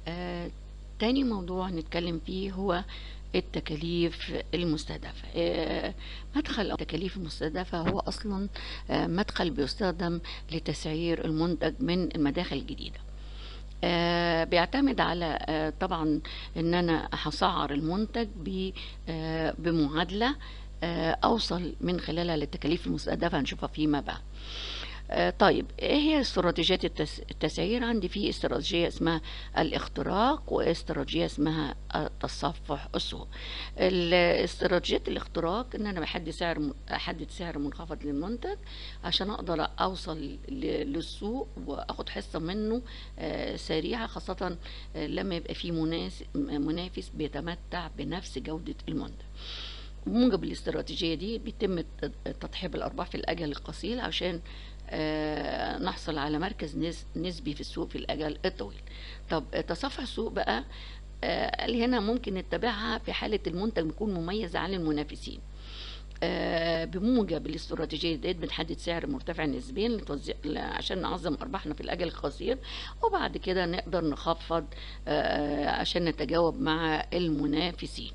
آه، تاني موضوع نتكلم فيه هو التكاليف المستهدفة آه، مدخل التكاليف المستهدفة هو أصلا آه، مدخل بيستخدم لتسعير المنتج من المداخل الجديدة آه، بيعتمد على آه، طبعا ان انا هسعر المنتج ب- آه، بمعادلة آه، اوصل من خلالها للتكاليف المستهدفة هنشوفها فيما بعد آه، طيب ايه هي استراتيجيات التس- التسعير عندي في استراتيجيه اسمها الاختراق واستراتيجيه اسمها تصفح السوق ال- استراتيجيه الاختراق ان انا بحدد سعر م- احدد سعر منخفض للمنتج عشان اقدر اوصل ل- للسوق واخد حصه منه آه، سريعه خاصه آه، لما يبقى في مناس- منافس بيتمتع بنفس جوده المنتج بموجب الاستراتيجية دي بيتم الت- تضحية بالأرباح في الأجل القصير عشان آه، نحصل على مركز نس- نسبي في السوق في الأجل الطويل طب آه، تصفح السوق بقى آه، قال هنا ممكن نتبعها في حالة المنتج بيكون مميز عن المنافسين آه، بموجب الاستراتيجية ديت بنحدد سعر مرتفع نسبيا لتوزيع ل- عشان نعظم أرباحنا في الأجل القصير وبعد كده نقدر نخفض آه، عشان نتجاوب مع المنافسين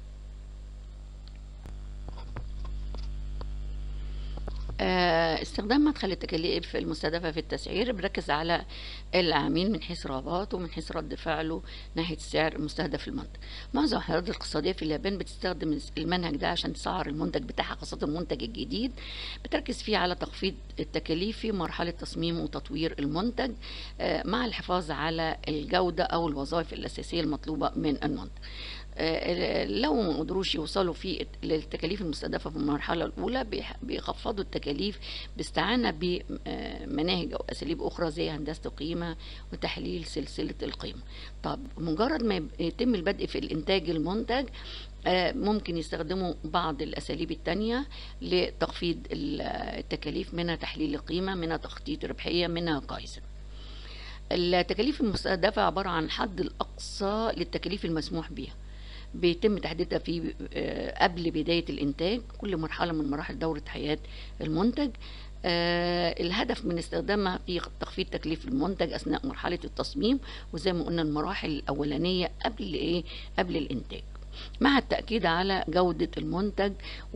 آه، استخدام مدخل التكاليف المستهدفة في التسعير بيركز على العميل من حيث رغباته ومن حيث رد فعله ناحية السعر المستهدف للمنتج. معظم الحضارات الاقتصادية في اليابان بتستخدم المنهج ده عشان تسعر المنتج بتاعها خاصة المنتج الجديد بتركز فيه على تخفيض التكاليف في مرحلة تصميم وتطوير المنتج آه، مع الحفاظ على الجودة أو الوظائف الأساسية المطلوبة من المنتج. آه، لو ما قدروش يوصلوا في للتكاليف المستهدفة في المرحلة الأولى بيح- بيخفضوا التكاليف باستعانة بمناهج أو أساليب أخرى زي هندسة القيمة وتحليل سلسلة القيمة طب مجرد ما يب- يتم البدء في الإنتاج المنتج آه، ممكن يستخدموا بعض الأساليب التانية لتخفيض ال- التكاليف منها تحليل القيمة منها تخطيط الربحية منها كايزن التكاليف المستهدفة عبارة عن الحد الأقصى للتكاليف المسموح بها بيتم تحديدها في آه، قبل بداية الإنتاج كل مرحلة من مراحل دورة حياة المنتج آه، الهدف من استخدامها في تخفيض تكليف المنتج أثناء مرحلة التصميم وزي ما قلنا المراحل الأولانية قبل إيه قبل الإنتاج مع التأكيد على جودة المنتج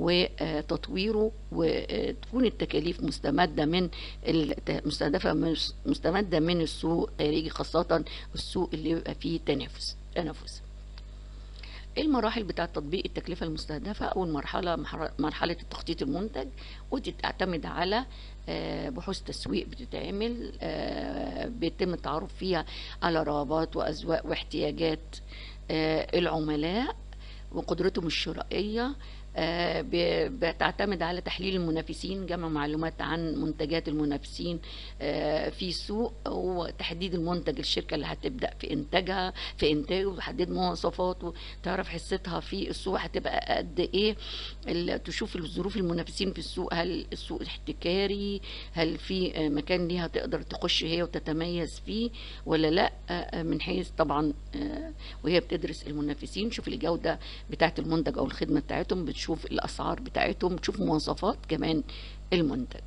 وتطويره وتكون التكاليف مستمدة من الت- مستهدفة مش- مستمدة من السوق الخارجي خاصة السوق اللي بيبقى فيه تنافس تنافس ايه المراحل بتاعة تطبيق التكلفة المستهدفة أول مرحلة محر- مرحلة التخطيط المنتج ودي تعتمد على آه، بحوث تسويق بتتعمل آه، بيتم التعرف فيها على رغبات وأذواق واحتياجات آه، العملاء وقدرتهم الشرائية آه، ب- بتعتمد على تحليل المنافسين جمع معلومات عن منتجات المنافسين آه، في السوق وتحديد المنتج الشركة اللي هتبدأ في إنتاجها في إنتاجه وتحديد مواصفاته تعرف حصتها في السوق هتبقى قد إيه ال- تشوف الظروف المنافسين في السوق هل السوق احتكاري هل في آه، مكان ليها تقدر تخش هي وتتميز فيه ولا لا آه، من حيث طبعا آه، وهي بتدرس المنافسين شوف الجودة بتاعة المنتج أو الخدمة بتاعتهم بتشوف الأسعار بتاعتهم بتشوف مواصفات كمان المنتج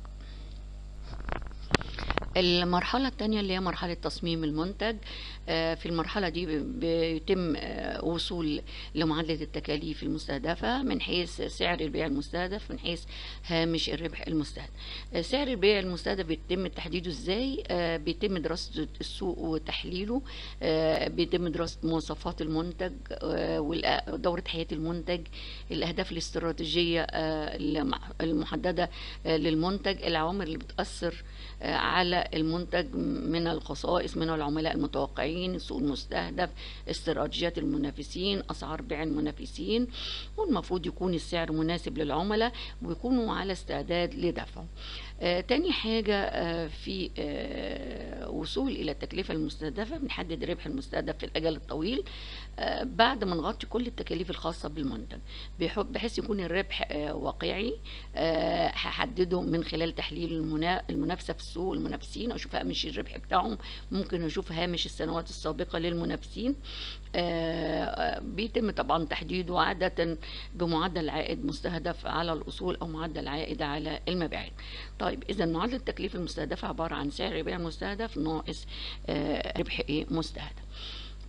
المرحلة التانية اللي هي مرحلة تصميم المنتج آه، في المرحلة دي ب- بيتم آه، وصول لمعادلة التكاليف المستهدفة من حيث سعر البيع المستهدف من حيث هامش الربح المستهدف آه، سعر البيع المستهدف بيتم تحديده ازاي آه، بيتم دراسة السوق وتحليله آه، بيتم دراسة مواصفات المنتج آه، والأ- ودورة حياة المنتج الأهداف الاستراتيجية آه، الم- المحددة آه، للمنتج العوامل اللي بتأثر آه، على المنتج من الخصائص من العملاء المتوقعين السوق المستهدف استراتيجيات المنافسين أسعار بيع المنافسين والمفروض يكون السعر مناسب للعملاء ويكونوا على استعداد لدفعه آه، تاني حاجة آه، في آه، وصول إلى التكلفة المستهدفة بنحدد الربح المستهدف في الأجل الطويل آه، بعد ما نغطي كل التكاليف الخاصة بالمنتج بيح- بحيث يكون الربح آه، واقعي آه، هحدده من خلال تحليل المنا- المنافسة في السوق المنافسين أشوف هامش الربح بتاعهم ممكن أشوف هامش السنوات السابقة للمنافسين آه، آه، بيتم طبعا تحديده عادة بمعدل عائد مستهدف على الأصول أو معدل عائد على المبيعات طيب إذا معدل التكليف المستهدفة عبارة عن سعر بيع مستهدف ناقص آه، ربح إيه مستهدف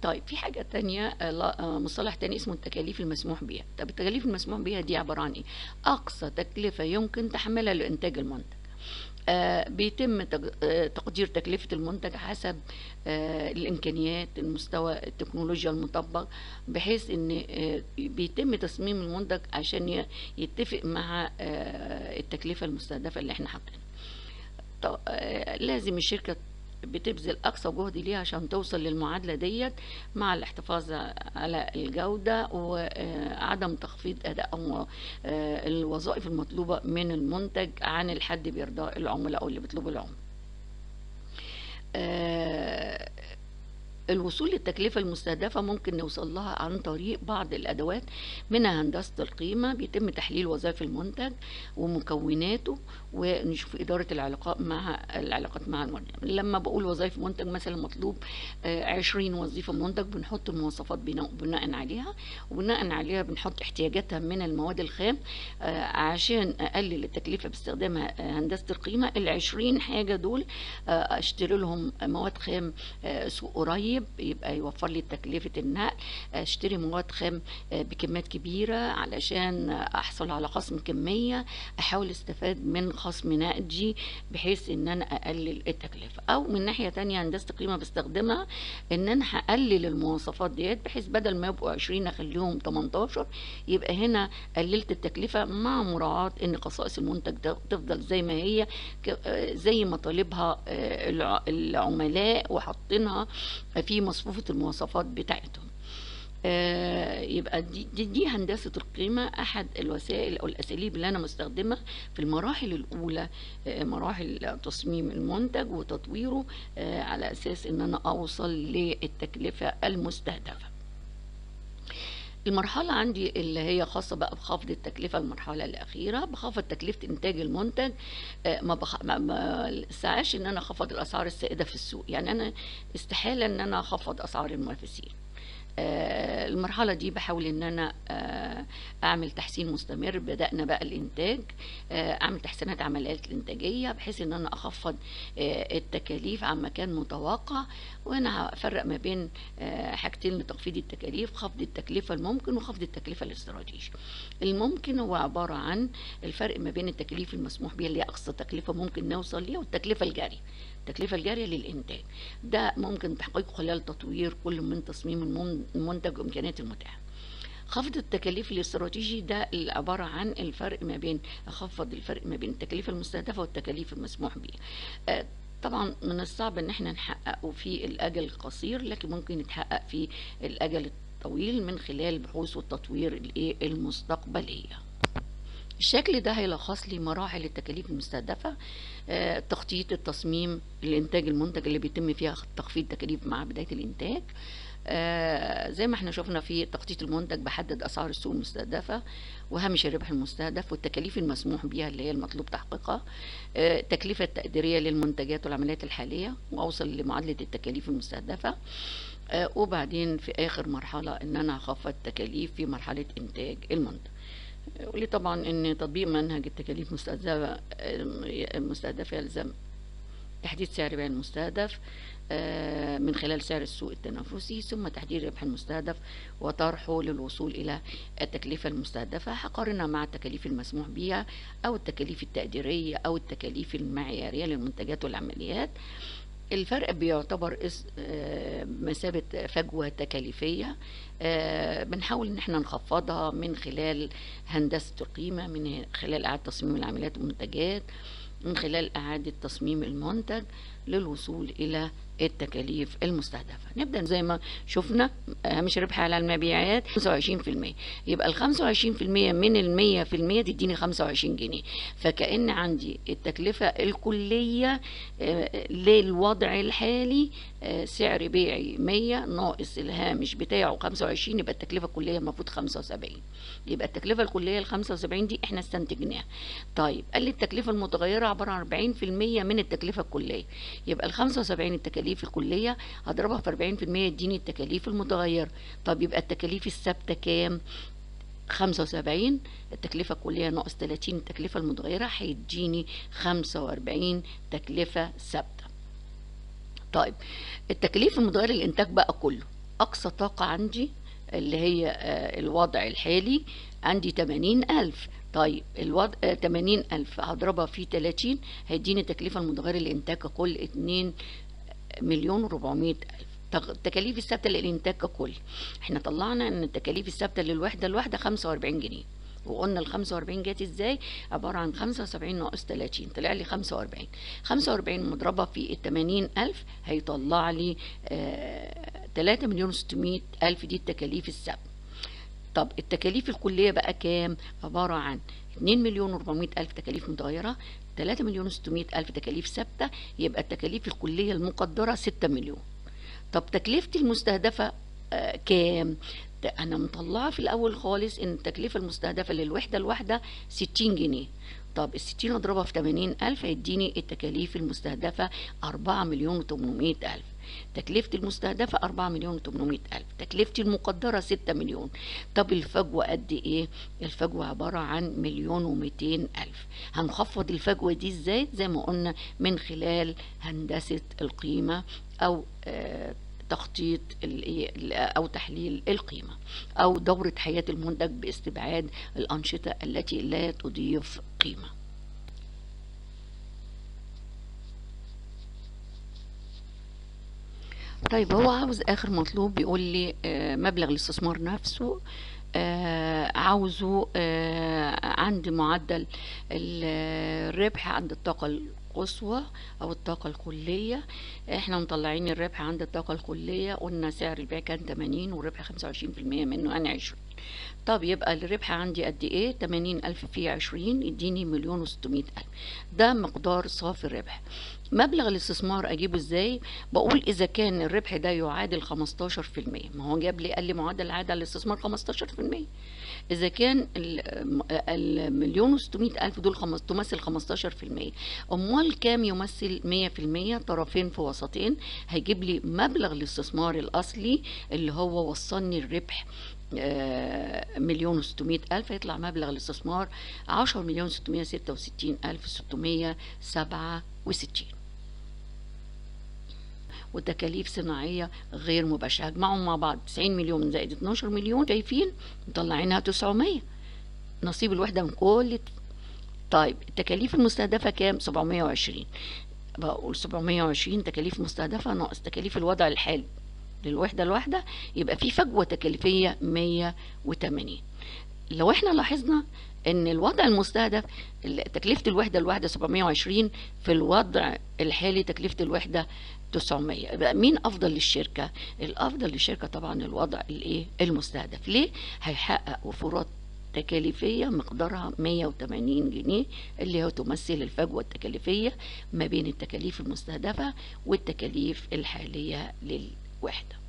طيب في حاجة تانية آه، لا- آه، مصطلح تاني اسمه التكاليف المسموح بها طب التكاليف المسموح بها دي عبارة عن ايه أقصى تكلفة يمكن تحملها لإنتاج المنتج آه، بيتم تج- آه، تقدير تكلفة المنتج حسب آه، الإمكانيات المستوى التكنولوجيا المطبق بحيث إن آه، بيتم تصميم المنتج عشان ي- يتفق مع آه، التكلفة المستهدفة اللي احنا حاطينها ط- آه، لازم الشركة بتبذل أقصى جهد ليها عشان توصل للمعادلة ديت مع الاحتفاظ على الجودة وعدم تخفيض أداء أو آه، الوظائف المطلوبة من المنتج عن الحد بيرضاء العملاء أو اللي بيطلبوا العملاء. آه، الوصول للتكلفة المستهدفة ممكن نوصل لها عن طريق بعض الأدوات منها هندسة القيمة بيتم تحليل وظائف المنتج ومكوناته ونشوف إدارة العلاقات مع العلاقات مع المنتج لما بقول وظائف منتج مثلا مطلوب آه، 20 وظيفة منتج بنحط المواصفات بناء بناء عليها وبناء عليها بنحط احتياجاتها من المواد الخام آه، عشان أقلل التكلفة باستخدام آه، هندسة القيمة ال 20 حاجة دول آه، أشتري لهم مواد خام آه، سوق قريب يبقى يوفر لي تكلفة النقل اشتري مواد خام آه، بكميات كبيرة علشان احصل على خصم كمية احاول استفاد من خصم نقدي بحيث ان انا اقلل التكلفة او من ناحية تانية هندسة القيمة بستخدمها ان انا هقلل المواصفات ديت بحيث بدل ما يبقوا 20 اخليهم 18 يبقى هنا قللت التكلفة مع مراعاة ان خصائص المنتج ده تفضل زي ما هي ك- آه، زي ما طالبها آه، الع- العملاء وحاطينها في مصفوفة المواصفات بتاعتهم آه، يبقى دي, دي, دي هندسة القيمة أحد الوسائل أو الأساليب اللي أنا مستخدمة في المراحل الأولى آه، مراحل تصميم المنتج وتطويره آه، على أساس إن أنا أوصل للتكلفة المستهدفة المرحلة عندي اللي هي خاصة بقى بخفض التكلفة المرحلة الأخيرة بخفض تكلفة إنتاج المنتج آه، ما بخ... ما ما سعاش إن أنا أخفض الأسعار السائدة في السوق يعني أنا استحالة إن أنا أخفض أسعار المنافسين آه، المرحلة دي بحاول إن أنا آه، أعمل تحسين مستمر بدأنا بقى الإنتاج آه، أعمل تحسينات عمليات الإنتاجية بحيث إن أنا أخفض آه، التكاليف عما كان متوقع وأنا هفرق ما بين آه، حاجتين لتخفيض التكاليف خفض التكلفة الممكن وخفض التكلفة الاستراتيجي الممكن هو عبارة عن الفرق ما بين التكاليف المسموح بها اللي هي أقصى تكلفة ممكن نوصل ليها والتكلفة الجارية التكلفة الجارية للإنتاج ده ممكن تحقيقه خلال تطوير كل من تصميم المن- المنتج وإمكانيات المتاحة خفض التكاليف الاستراتيجي ده اللي عبارة عن الفرق ما بين أخفض الفرق ما بين التكاليف المستهدفة والتكاليف المسموح بها آه، طبعا من الصعب ان احنا نحققه في الاجل القصير لكن ممكن يتحقق في الاجل الطويل من خلال البحوث والتطوير الايه المستقبليه الشكل ده هيلخص لي مراحل التكاليف المستهدفة آه، تخطيط التصميم الإنتاج المنتج اللي بيتم فيها تخفيض تكاليف مع بداية الإنتاج آه، زي ما احنا شفنا في تخطيط المنتج بحدد أسعار السوق المستهدفة وهامش الربح المستهدف والتكاليف المسموح بها اللي هي المطلوب تحقيقها آه، التكلفة التقديرية للمنتجات والعمليات الحالية وأوصل لمعادلة التكاليف المستهدفة آه، وبعدين في آخر مرحلة إن أنا أخفض تكاليف في مرحلة إنتاج المنتج ولي طبعا ان تطبيق منهج التكاليف مستهدفة المستهدفة يلزم تحديد سعر بيع المستهدف آه، من خلال سعر السوق التنافسي ثم تحديد الربح المستهدف وطرحه للوصول إلى التكلفة المستهدفة هقارنها مع التكاليف المسموح بها أو التكاليف التقديرية أو التكاليف المعيارية للمنتجات والعمليات الفرق بيعتبر اس- آه، مثابة فجوة تكاليفية آه، بنحاول ان احنا نخفضها من خلال هندسة القيمة من خلال إعادة تصميم العمليات والمنتجات من خلال إعادة تصميم المنتج للوصول إلى التكاليف المستهدفة نبدأ زي ما شفنا هامش ربح على المبيعات 25% يبقى ال 25% من ال 100% تديني 25 جنيه فكأن عندي التكلفة الكلية آه، للوضع الحالي آه، سعر بيعي 100 ناقص الهامش بتاعه 25 يبقى التكلفة الكلية المفروض 75 يبقى التكلفة الكلية ال 75 دي احنا استنتجناها طيب قال لي التكلفة المتغيرة عبارة عن 40% من التكلفة الكلية يبقى ال 75 التكاليف الكلية هضربها في 40% يديني التكاليف المتغيرة طب يبقى التكاليف الثابتة كام 75 التكلفة الكلية ناقص 30 التكلفة المتغيرة هيديني 45 تكلفة ثابتة طيب التكاليف المتغيرة للإنتاج بقى كله أقصى طاقة عندي اللي هي آه، الوضع الحالي عندي 80000 طيب الوضع آه، 80000 هضربها في 30 هيديني التكلفة المتغيرة للإنتاج ككل 2 مليون و400 ألف تغ- التكاليف الثابتة للإنتاج ككل احنا طلعنا ان التكاليف الثابتة للوحدة الواحدة 45 جنيه وقلنا ال 45 جت ازاي عبارة عن 75 ناقص 30 طلع لي 45 45 مضربة في ال 80 ألف هيطلع لي آه 3 مليون 600 ألف دي التكاليف الثابتة طب التكاليف الكلية بقى كام؟ عبارة عن 2 مليون و400 ألف تكاليف متغيرة 3 مليون و600 ألف تكاليف ثابتة يبقى التكاليف الكلية المقدرة 6 مليون طب تكلفتي المستهدفة آه كام؟ ده أنا مطلعة في الأول خالص إن التكلفة المستهدفة للوحدة الواحدة 60 جنيه طب ال 60 اضربها في 80 ألف هيديني التكاليف المستهدفة 4 مليون و800 ألف تكلفة المستهدفة 4 مليون و800 ألف تكلفتي المقدرة 6 مليون طب الفجوة قد إيه؟ الفجوة عبارة عن مليون و200 ألف هنخفض الفجوة دي إزاي؟ زي ما قلنا من خلال هندسة القيمة أو آه تخطيط ال- أو تحليل القيمة أو دورة حياة المنتج باستبعاد الأنشطة التي لا تضيف قيمة طيب هو عاوز آخر مطلوب بيقول لي آه، مبلغ الاستثمار نفسه آه، عاوزه آه، عند معدل ال- الربح عند الطاقة القصوى أو الطاقة الكلية احنا مطلعين الربح عند الطاقة الكلية قلنا سعر البيع كان 80 والربح 25% منه يعني 20 طب يبقى الربح عندي قد ايه 80 ألف في 20 يديني مليون وستمائة ألف ده مقدار صافي الربح مبلغ الاستثمار اجيبه ازاي بقول اذا كان الربح ده يعادل 15% ما هو جاب لي قال لي معدل العائد على الاستثمار 15% اذا كان ال- المليون وستمائة الف دول خمس تمثل 15% اموال كام يمثل 100% طرفين في وسطين هيجيب لي مبلغ الاستثمار الاصلي اللي هو وصلني الربح آه، مليون وستمائة ألف هيطلع مبلغ الاستثمار عشرة مليون ستمائة ستة وستين ألف ستمائة سبعة وستين وتكاليف صناعية غير مباشرة هجمعهم مع بعض 90 مليون زائد 12 مليون شايفين مطلعينها 900 نصيب الوحدة من كل طيب التكاليف المستهدفة كام 720 بقول 720 تكاليف مستهدفة ناقص تكاليف الوضع الحالي للوحدة الواحدة يبقى في فجوة تكليفية 180 لو احنا لاحظنا ان الوضع المستهدف ال- تكلفة الوحدة الواحدة 720 في الوضع الحالي تكلفة الوحدة 900 يبقى مين افضل للشركة الافضل للشركة طبعا الوضع الايه المستهدف ليه هيحقق وفرات تكاليفية مقدارها 180 جنيه اللي هو تمثل الفجوة التكاليفية ما بين التكاليف المستهدفة والتكاليف الحالية للوحدة